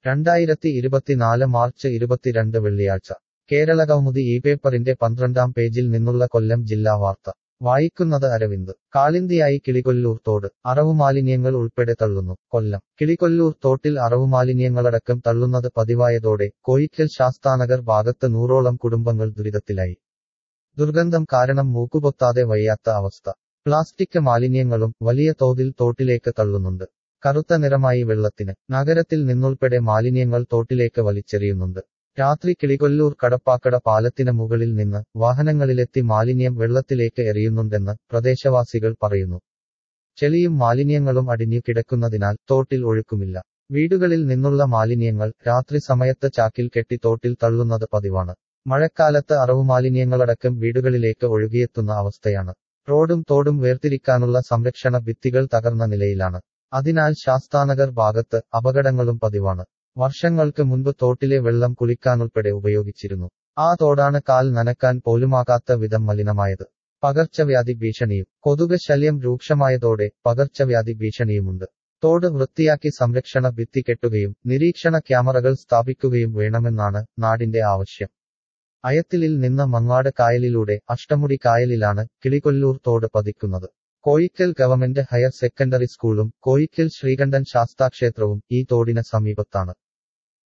രണ്ടായിരത്തി ഇരുപത്തിനാല് മാർച്ച് ഇരുപത്തിരണ്ട് വെള്ളിയാഴ്ച കേരള കൗമുദി ഈ പേപ്പറിന്റെ പന്ത്രണ്ടാം പേജിൽ നിന്നുള്ള കൊല്ലം ജില്ലാ വാർത്ത വായിക്കുന്നത് അരവിന്ദ് കാളിന്തിയായി കിളികൊല്ലൂർ തോട് അറവുമാലിന്യങ്ങൾ ഉൾപ്പെടെ തള്ളുന്നു കൊല്ലം കിളികൊല്ലൂർ തോട്ടിൽ അറവുമാലിന്യങ്ങളടക്കം തള്ളുന്നത് പതിവായതോടെ കോയിക്കൽ ശാസ്താനഗർ ഭാഗത്ത് നൂറോളം കുടുംബങ്ങൾ ദുരിതത്തിലായി ദുർഗന്ധം കാരണം മൂക്കുപൊത്താതെ വയ്യാത്ത അവസ്ഥ പ്ലാസ്റ്റിക് മാലിന്യങ്ങളും വലിയ തോതിൽ തോട്ടിലേക്ക് തള്ളുന്നുണ്ട് കറുത്ത നിറമായി വെള്ളത്തിന് നഗരത്തിൽ നിന്നുൾപ്പെടെ മാലിന്യങ്ങൾ തോട്ടിലേക്ക് വലിച്ചെറിയുന്നുണ്ട് രാത്രി കിളികൊല്ലൂർ കടപ്പാക്കട പാലത്തിന് മുകളിൽ നിന്ന് വാഹനങ്ങളിലെത്തി മാലിന്യം വെള്ളത്തിലേക്ക് എറിയുന്നുണ്ടെന്ന് പ്രദേശവാസികൾ പറയുന്നു ചെളിയും മാലിന്യങ്ങളും അടിഞ്ഞു കിടക്കുന്നതിനാൽ തോട്ടിൽ ഒഴുക്കുമില്ല വീടുകളിൽ നിന്നുള്ള മാലിന്യങ്ങൾ രാത്രി സമയത്ത് ചാക്കിൽ കെട്ടി തോട്ടിൽ തള്ളുന്നത് പതിവാണ് മഴക്കാലത്ത് അറവുമാലിന്യങ്ങളടക്കം വീടുകളിലേക്ക് ഒഴുകിയെത്തുന്ന അവസ്ഥയാണ് റോഡും തോടും വേർതിരിക്കാനുള്ള സംരക്ഷണ ഭിത്തികൾ തകർന്ന നിലയിലാണ് അതിനാൽ ശാസ്താനഗർ ഭാഗത്ത് അപകടങ്ങളും പതിവാണ് വർഷങ്ങൾക്ക് മുൻപ് തോട്ടിലെ വെള്ളം കുളിക്കാനുൾപ്പെടെ ഉപയോഗിച്ചിരുന്നു ആ തോടാണ് കാൽ നനക്കാൻ പോലുമാകാത്ത വിധം മലിനമായത് പകർച്ചവ്യാധി ഭീഷണിയും കൊതുക് ശല്യം രൂക്ഷമായതോടെ പകർച്ചവ്യാധി ഭീഷണിയുമുണ്ട് തോട് വൃത്തിയാക്കി സംരക്ഷണ ഭിത്തി കെട്ടുകയും നിരീക്ഷണ ക്യാമറകൾ സ്ഥാപിക്കുകയും വേണമെന്നാണ് നാടിന്റെ ആവശ്യം അയത്തിലിൽ നിന്ന് മങ്ങാട് കായലിലൂടെ അഷ്ടമുടി കായലിലാണ് കിളികൊല്ലൂർ തോട് പതിക്കുന്നത് കോയിക്കൽ ഗവൺമെന്റ് ഹയർ സെക്കൻഡറി സ്കൂളും കോയിക്കൽ ശ്രീകണ്ഠൻ ശാസ്താക്ഷേത്രവും ഈ തോടിന് സമീപത്താണ്